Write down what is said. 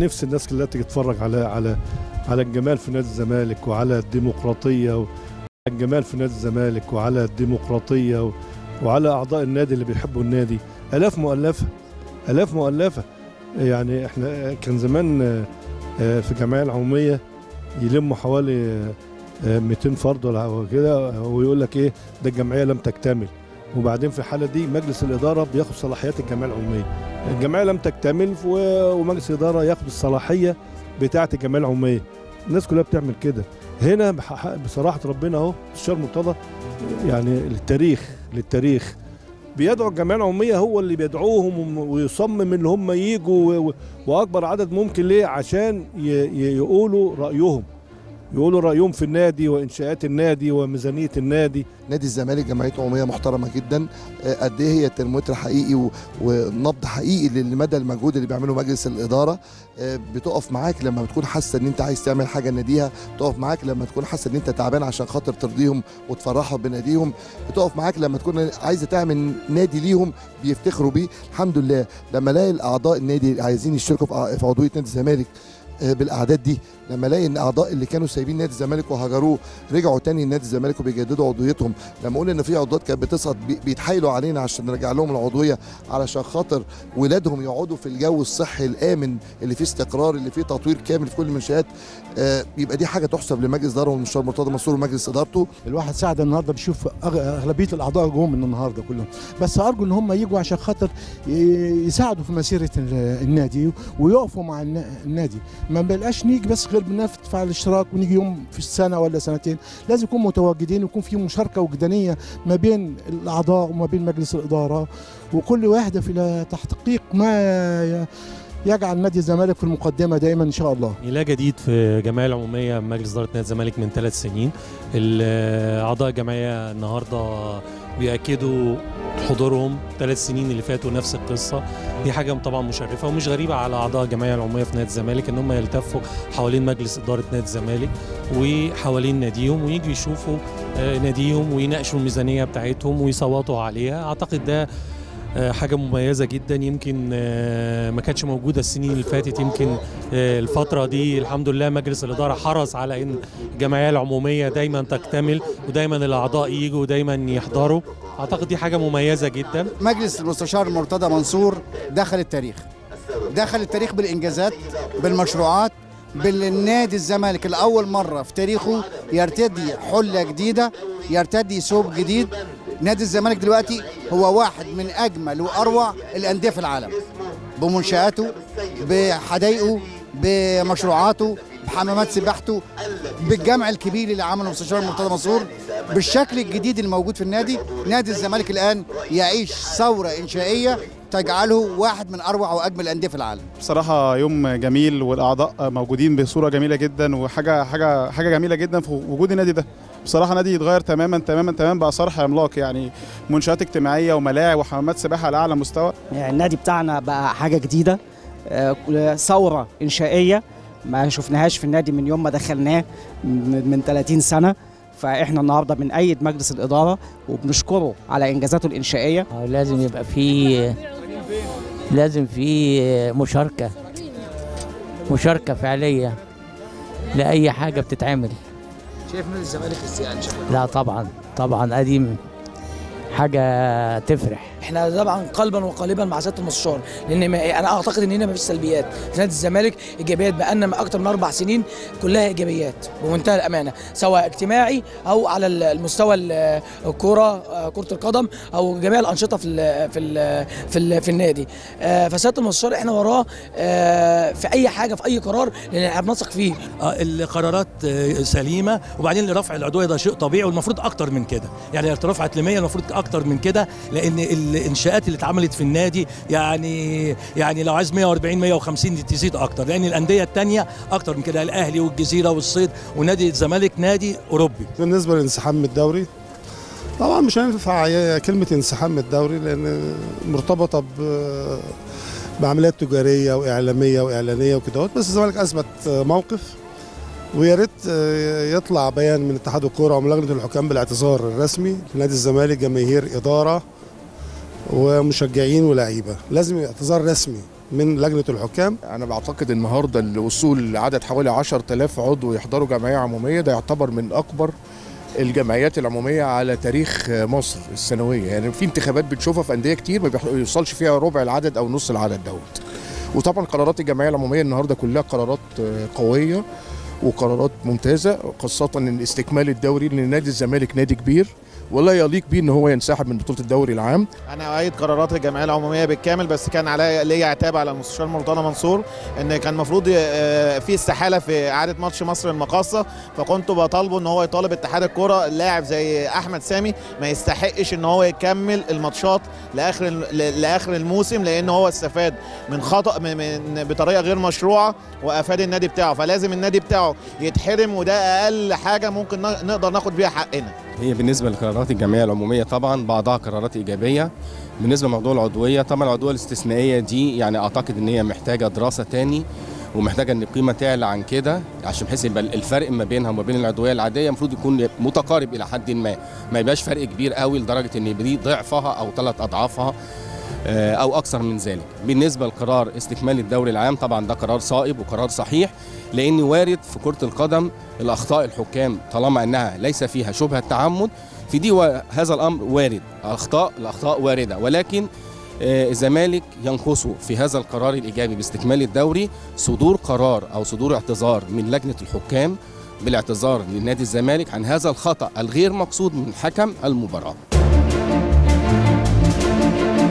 نفسي الناس كلها تيجي تتفرج على على على الجمال في نادي الزمالك وعلى الديمقراطيه و... الجمال في نادي الزمالك وعلى الديمقراطيه و... وعلى اعضاء النادي اللي بيحبوا النادي الاف مؤلفه الاف مؤلفه يعني احنا كان زمان آه، آه، في الجمعيه العموميه يلموا حوالي آه، 200 فرد ولا كده ويقول لك ايه ده الجمعيه لم تكتمل وبعدين في الحاله دي مجلس الاداره بياخد صلاحيات الجمعيه العموميه الجمعيه لم تكتمل و- ومجلس الاداره ياخد الصلاحيه بتاعه الجمعيه العموميه الناس كلها بتعمل كده هنا بح- بصراحه ربنا اهو الشهر مرتضى يعني للتاريخ للتاريخ بيدعو الجمعيه العموميه هو اللي بيدعوهم وم- ويصمم ان هم يجوا و- و- واكبر عدد ممكن ليه عشان ي- ي- يقولوا رايهم يقولوا رايهم في النادي وانشاءات النادي وميزانيه النادي نادي الزمالك جمعيه عموميه محترمه جدا آه، قد ايه هي ترمومتر حقيقي و- ونبض حقيقي لمدى المجهود اللي بيعمله مجلس الاداره آه، بتقف معاك لما بتكون حاسه ان انت عايز تعمل حاجه لناديها بتقف معاك لما تكون حاسه ان انت تعبان عشان خاطر ترضيهم وتفرحهم بناديهم بتقف معاك لما تكون عايزه تعمل نادي ليهم بيفتخروا بيه الحمد لله لما الاقي الاعضاء النادي عايزين يشتركوا في ع- في عضويه نادي الزمالك آه، بالاعداد دي لما الاقي ان اعضاء اللي كانوا سايبين نادي الزمالك وهجروه رجعوا تاني نادي الزمالك وبيجددوا عضويتهم لما اقول ان في عضوات كانت بتسقط بي- بيتحايلوا علينا عشان نرجع لهم العضويه علشان خاطر ولادهم يقعدوا في الجو الصحي الامن اللي فيه استقرار اللي فيه تطوير كامل في كل المنشات آه، يبقى دي حاجه تحسب لمجلس اداره والمستشار مرتضى منصور ومجلس ادارته الواحد ساعد النهارده بيشوف أغ- اغلبيه الاعضاء جم من النهارده كلهم بس ارجو ان هم يجوا عشان خاطر ي- يساعدوا في مسيره ال- النادي ويقفوا مع النا- النادي ما بنبقاش نيجي بس غير بندفع الاشتراك ونيجي يوم في السنه ولا سنتين لازم يكون متواجدين ويكون في مشاركه وجدانيه ما بين الاعضاء وما بين مجلس الاداره وكل واحده في تحقيق ما ي- يجعل نادي الزمالك في المقدمه دائما ان شاء الله لا جديد في جمعيه العموميه مجلس اداره نادي الزمالك من ثلاث سنين ال- اعضاء الجمعيه النهارده بياكدوا حضورهم ثلاث سنين اللي فاتوا نفس القصه دي حاجه طبعا مشرفه ومش غريبه على اعضاء الجمعيه العموميه في نادي الزمالك ان هم يلتفوا حوالين مجلس اداره نادي الزمالك وحوالين ناديهم ويجوا يشوفوا آه، ناديهم ويناقشوا الميزانيه بتاعتهم ويصوتوا عليها اعتقد ده آه، حاجه مميزه جدا يمكن آه، ما كانتش موجوده السنين اللي فاتت يمكن آه، الفتره دي الحمد لله مجلس الاداره حرص على ان الجمعيه العموميه دايما تكتمل ودايما الاعضاء يجوا ودايما يحضروا اعتقد دي حاجه مميزه جدا مجلس المستشار مرتضى منصور دخل التاريخ دخل التاريخ بالانجازات بالمشروعات بالنادي الزمالك لاول مره في تاريخه يرتدي حله جديده يرتدي ثوب جديد نادي الزمالك دلوقتي هو واحد من اجمل واروع الانديه في العالم بمنشاته بحدائقه بمشروعاته بحمامات سباحته بالجمع الكبير اللي عمله المستشار مرتضى منصور بالشكل الجديد الموجود في النادي نادي الزمالك الان يعيش ثوره انشائيه تجعله واحد من اروع واجمل الانديه في العالم بصراحة يوم جميل والأعضاء موجودين بصورة جميلة جدا وحاجة حاجة حاجة جميلة جدا في وجود النادي ده بصراحة نادي يتغير تماما تماما تماما بقى صرح عملاق يعني منشآت اجتماعية وملاعب وحمامات سباحة على أعلى مستوى يعني النادي بتاعنا بقى حاجة جديدة آه، ثورة إنشائية ما شفناهاش في النادي من يوم ما دخلناه من من 30 سنة فإحنا النهاردة بنأيد مجلس الإدارة وبنشكره على إنجازاته الإنشائية لازم يبقى في لازم في مشاركة مشاركة فعلية لأي حاجة بتتعمل شايف نادي الزمالك ازاي يعني شايف لا طبعا طبعا قديم حاجة تفرح احنا طبعا قلبا وقالبا مع سياده المستشار لان ما انا اعتقد ان هنا ما فيش سلبيات في نادي الزمالك ايجابيات بقالنا من اكتر من اربع سنين كلها ايجابيات بمنتهى الامانه سواء اجتماعي او على المستوى ال- الكوره آه، كره القدم او جميع الانشطه في ال في ال في, ال في النادي آه، فسياده المستشار احنا وراه آه، في اي حاجه في اي قرار لان احنا بنثق فيه القرارات آه، سليمه وبعدين رفع العضويه ده شيء طبيعي والمفروض اكتر من كده يعني رفعت ل 100 المفروض اكتر من كده لان الانشاءات اللي اتعملت في النادي يعني يعني لو عايز 140 150 دي تزيد اكتر لان الانديه الثانيه اكتر من كده الاهلي والجزيره والصيد ونادي الزمالك نادي اوروبي بالنسبه للانسحاب من الدوري طبعا مش هينفع كلمه انسحاب من الدوري لان مرتبطه ب بعمليات تجاريه واعلاميه واعلانيه وكده بس الزمالك اثبت موقف ويا ريت يطلع بيان من اتحاد الكوره ومن لجنه الحكام بالاعتذار الرسمي لنادي الزمالك جماهير اداره ومشجعين ولاعيبه لازم اعتذار رسمي من لجنه الحكام انا بعتقد النهارده الوصول لعدد حوالي 10000 عضو يحضروا جمعيه عموميه ده يعتبر من اكبر الجمعيات العموميه على تاريخ مصر السنويه يعني في انتخابات بتشوفها في انديه كتير ما بيوصلش فيها ربع العدد او نص العدد دوت وطبعا قرارات الجمعيه العموميه النهارده كلها قرارات قويه وقرارات ممتازه خاصه ان استكمال الدوري لان نادي الزمالك نادي كبير ولا يليق بيه ان هو ينسحب من بطوله الدوري العام انا اؤيد قرارات الجمعيه العموميه بالكامل بس كان عليا ليا عتاب على المستشار مرتضى منصور ان كان المفروض في استحاله في اعاده ماتش مصر المقاصه فكنت بطالبه ان هو يطالب اتحاد الكوره لاعب زي احمد سامي ما يستحقش ان هو يكمل الماتشات لاخر لاخر الموسم لان هو استفاد من خطا من بطريقه غير مشروعه وافاد النادي بتاعه فلازم النادي بتاعه يتحرم وده اقل حاجه ممكن نقدر ناخد بيها حقنا هي بالنسبه لقرارات الجمعيه العموميه طبعا بعضها قرارات ايجابيه بالنسبه لموضوع العضويه طبعا العضويه الاستثنائيه دي يعني اعتقد ان هي محتاجه دراسه تاني ومحتاجه ان القيمه تعلى عن كده عشان بحيث يبقى الفرق ما بينها وما بين العضويه العاديه المفروض يكون متقارب الى حد ما ما يبقاش فرق كبير قوي لدرجه ان يبقى دي ضعفها او ثلاث اضعافها او اكثر من ذلك بالنسبه لقرار استكمال الدوري العام طبعا ده قرار صائب وقرار صحيح لان وارد في كره القدم الاخطاء الحكام طالما انها ليس فيها شبهه تعمد في دي هذا الامر وارد الاخطاء الاخطاء وارده ولكن الزمالك ينقصه في هذا القرار الايجابي باستكمال الدوري صدور قرار او صدور اعتذار من لجنه الحكام بالاعتذار لنادي الزمالك عن هذا الخطا الغير مقصود من حكم المباراه